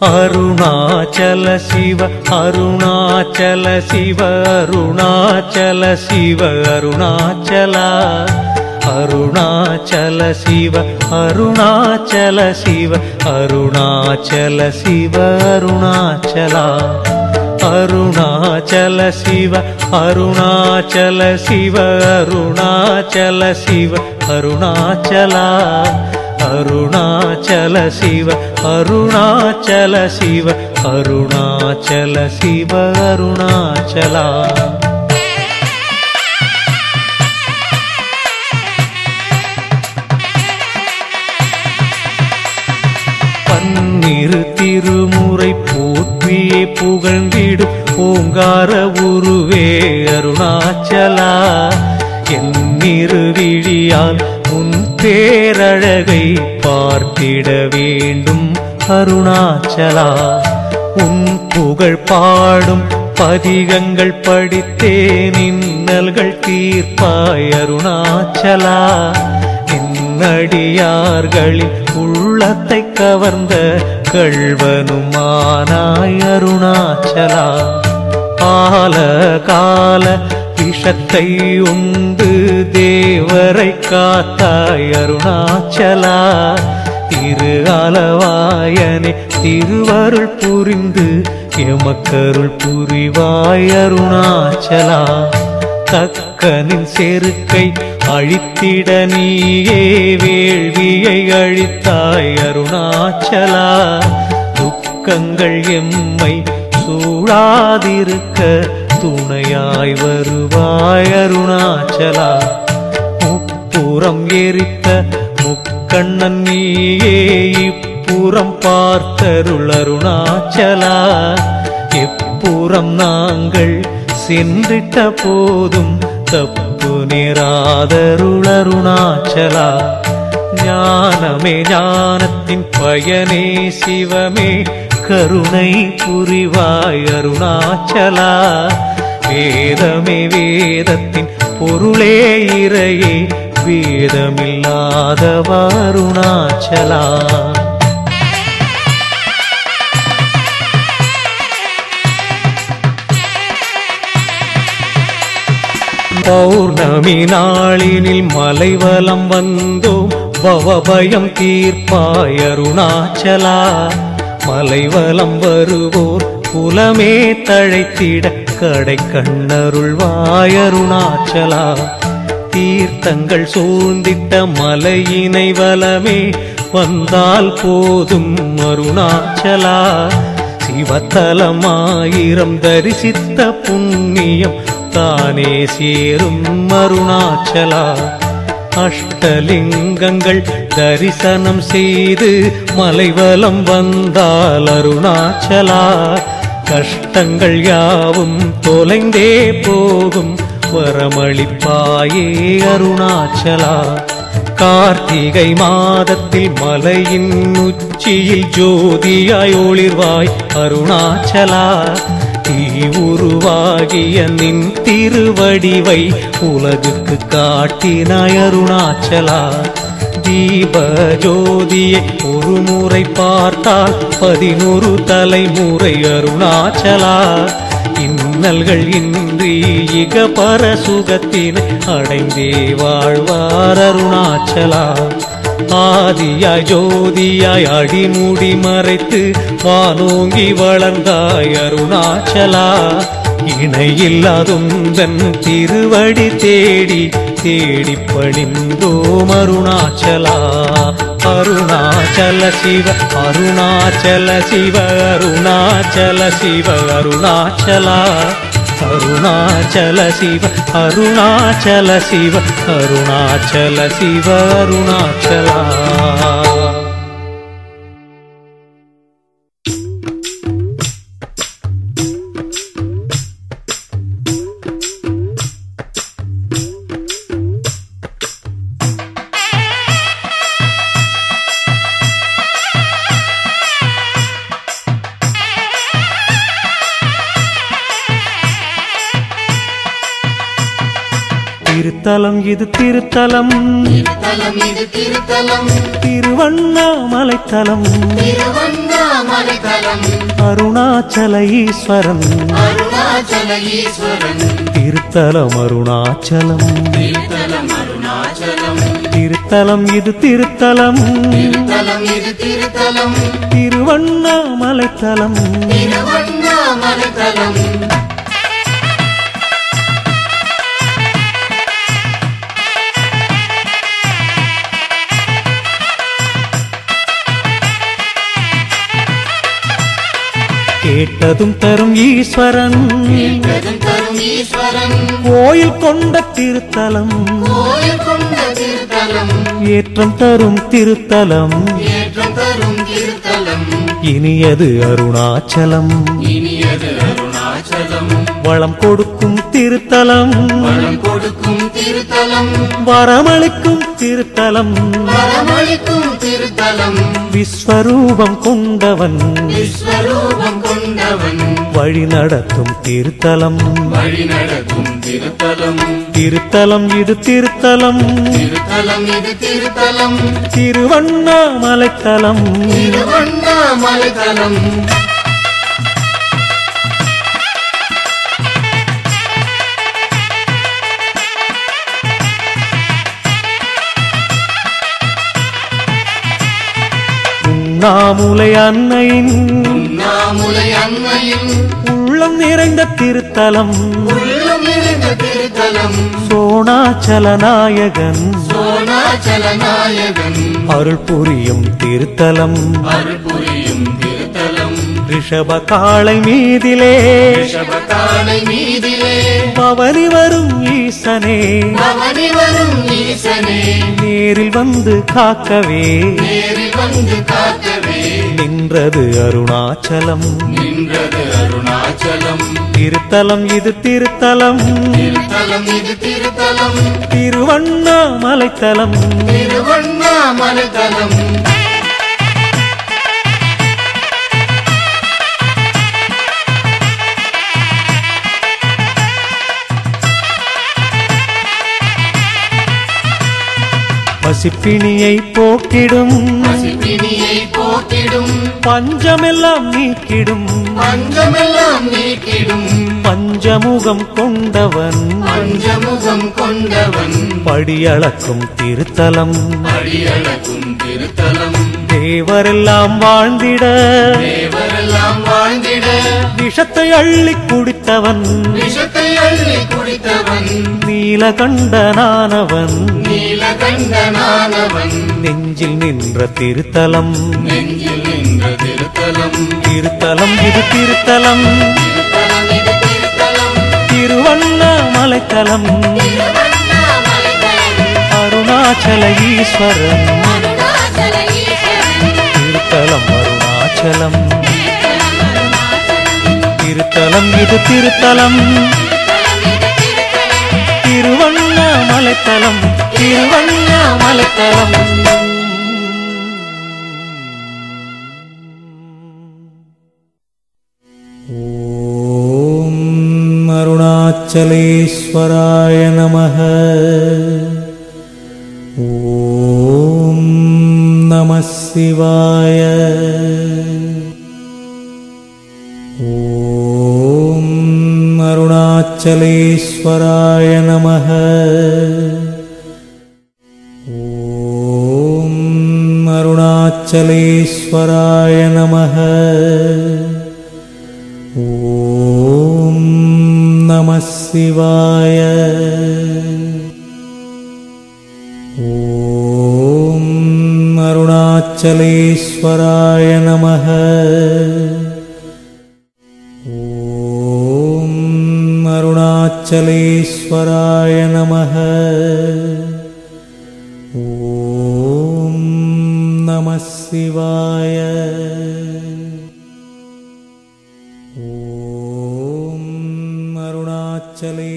அருணாச்சல சிவ அருணாச்சல சிவ அருணாச்சல சிவ அருணாச்சலா அருணாச்சல சிவ அருணாச்சல சிவ அருணாச்சல சிவ அருணாச்சலா அருணாச்சல சிவ அருணாச்சல சிவ அருணாச்சல சிவ அருணாச்சலா அருணாச்சல சிவ அருணாச்சல சிவ அருணாச்சல சிவ அருணாச்சலா பன்னிரு திருமுறை போற்றியே புகழ்ந்திடும் ஓங்கார உருவே அருணாச்சலா என்னிரு விழியால் உன் பேரழகை பார்த்திட வேண்டும் அருணாச்சலா உன் புகழ் பாடும் பதிகங்கள் படித்தேன் இன்னல்கள் தீர்ப்பாய் அருணாச்சலா நின்னடியார்களின் உள்ளத்தை கவர்ந்த கள்வனுமானாய் அருணாச்சலா ஆல கால விஷத்தை உண்டு தேவரை காத்தாய் அருணாச்சலா திரு அளவாயனே திருவருள் புரிந்து எமக்கருள் புரிவாய் அருணாச்சலா தக்கனின் செருக்கை அழித்திட நீயே வேள்வியை அழித்தாய் அருணாச்சலா துக்கங்கள் எம்மை சூழாதிருக்க துணையாய் வருவாய் அருணாச்சலா முப்புறம் எரித்த முக்கண்ணன் நீயே இப்புறம் பார்த்தருள் அருணாச்சலா எப்புறம் நாங்கள் சென்றிட்ட போதும் தப்பு நேராதருள் அருணாச்சலா ஞானமே ஞானத்தின் பயனே சிவமே கருணை புரிவாய் அருணாச்சலா வேதமே வேதத்தின் பொருளே இறையே வேதமில்லாதவ அருணாச்சலா பௌர்ணமி நாளினில் மலைவலம் வந்தோம் பவபயம் தீர்ப்பாய் அருணாச்சலா மலைவலம் வருவோர் குலமே தழைத்திட கடை கண்ணருள்வாய் அருணாச்சலா தீர்த்தங்கள் சூழ்ந்திட்ட மலையினை வலமே வந்தால் போதும் அருணாச்சலா சிவத்தலமாயிரம் தரிசித்த புண்ணியம் தானே சேரும் அருணாச்சலா அஷ்டலிங்கங்கள் தரிசனம் செய்து மலைவலம் வந்தால் அருணாச்சலா கஷ்டங்கள் யாவும் தொலைந்தே போகும் வரமளிப்பாயே அருணாச்சலா கார்த்திகை மாதத்தில் மலையின் உச்சியில் ஜோதியாய் ஒளிர்வாய் அருணாச்சலா தீ உருவாகிய நின் திருவடிவை உலகுக்கு காட்டினாய் அருணாச்சலா தீப ஜோதியை ஒரு முறை பார்த்தால் பதினொரு தலைமுறை அருணாச்சலா இன்னல்கள் இன்றி இக பர சுகத்தினை அடைந்தே வாழ்வார் அருணாச்சலா ஆதியாய் ஜோதியாய் அடிமுடி மறைத்து வானோங்கி வளர்ந்தாய் அருணாச்சலா இணையில்லாதுந்தன் திருவடி தேடி தேடி பணிந்தோம் அருணாச்சலா அருணாச்சல சிவ அருணாச்சல சிவ அருணாச்சல சிவ அருணாச்சலா அருணாச்சல சிவ அருணாச்சல சிவ அருணாச்சல சிவ அருணாச்சலா திருத்தலம் இது திருத்தலம் திருத்தலம் இது திருத்தலம் திருவண்ணாமலைத்தலம் திருவண்ணாமலைத்தலம் அருணாச்சல ஈஸ்வரன் அருணாச்சல ஈஸ்வரன் திருத்தலம் அருணாச்சலம் திருத்தலம் அருணாச்சலம் திருத்தலம் இது திருத்தலம் திருத்தலம் இது திருத்தலம் திருவண்ணாமலைத்தலம் திருவண்ணாமலைத்தலம் கேட்டதும் தரும் ஈஸ்வரன் பெரும் தரும் ஈஸ்வரன் கோயில் கொண்ட திருத்தலம் கோயில் கொண்ட திருத்தலம் ஏற்றம் தரும் திருத்தலம் ஏற்றம் தரும் திருத்தலம் இனியது அருணாச்சலம் இனியது அருணாச்சலம் வளம் கொடுக்கும் திருத்தலம் வளம் கொடுக்கும் திருத்தலம் வரமளிக்கும் திருத்தலம் வரமளிக்கும் திருத்தலம் விஸ்வரூபம் கொண்டவன் விஸ்வரூபம் கொண்டவன் வழி நடத்தும் திருத்தலம் வழி நடக்கும் திருத்தலம் திருத்தலம் இது திருத்தலம் திருத்தலம் இது திருத்தலம் திருவண்ணாமலைத்தலம் திருவண்ணாமலைத்தலம் உண்ணாமுலை அன்னையின் உண்ணாமுலை அன்னையின் உள்ளம் நிறைந்த திருத்தலம் உள்ளம் நிறைந்த திருத்தலம் சோணாச்சல நாயகன் சோனாச்சல நாயகன் அருள் புரியும் திருத்தலம் அருள் புரியும் திருத்தலம் ரிஷப காளை மீதிலே ரிஷபகாலை மீதிலே பவனி வரும் ஈசனே பவனி வரும் ஈசனே நேரில் வந்து காக்கவே நேரில் வந்து காக்கவே நின்றது அருணாச்சலம் நின்றது அருணாச்சலம் திருத்தலம் இது திருத்தலம் திருத்தலம் இது திருத்தலம் திருவண்ணாமலைத்தலம் திருவண்ணாமலைத்தலம் பசிப்பிணியை போக்கிடும் பசிப்பினியை போக்கிடும் பஞ்சமெல்லாம் நீக்கிடும் பஞ்சமெல்லாம் நீக்கிடும் பஞ்சமுகம் கொண்டவன் பஞ்சமுகம் கொண்டவன் படியளக்கும் திருத்தலம் அடியளக்கும் திருத்தலம் தேவரெல்லாம் வாழ்ந்திட தேவரெல்லாம் வாழ்ந்திட விஷத்தை அள்ளி குடித்தவன் விஷத்தை அள்ளி குடித்தவன் நீலகண்டனானவன் நீலகண்டனானவன் நெஞ்சில் நின்ற திருத்தலம் நெஞ்சில் நின்ற திருத்தலம் திருத்தலம் இது திருத்தலம் திருத்தலம் இது திருத்தலம் திருவண்ணாமலைத்தலம் திருவண்ணாமலைத்தலம் அருணாச்சல ஈஸ்வரன் அருணாச்சல ஈஸ்வரன் திருத்தலம் அருணாச்சலம் திருத்தலம் அருணாச்சலம் திருத்தலம் இது திருத்தலம் திருத்தலம் இது திருத்தலம் திருவண்ணாமலைத்தலம் திருவண்ணாமலைத்தலம் ஓம் அருணாச்சலேஸ்வராய நமः ஓம் நம சிவாய ஓம் அருணாச்சலேஸ்வராய நமः ஓம் அருணாச்சலேஸ்வராய நமः ஓம் நம சிவாய ஓம் அருணாச்சலேஸ்வராய நமः ஓம் அருணாச்சலேஸ்வராய நமः ஓம் நம சிவாய ஓம் அருணாச்சலே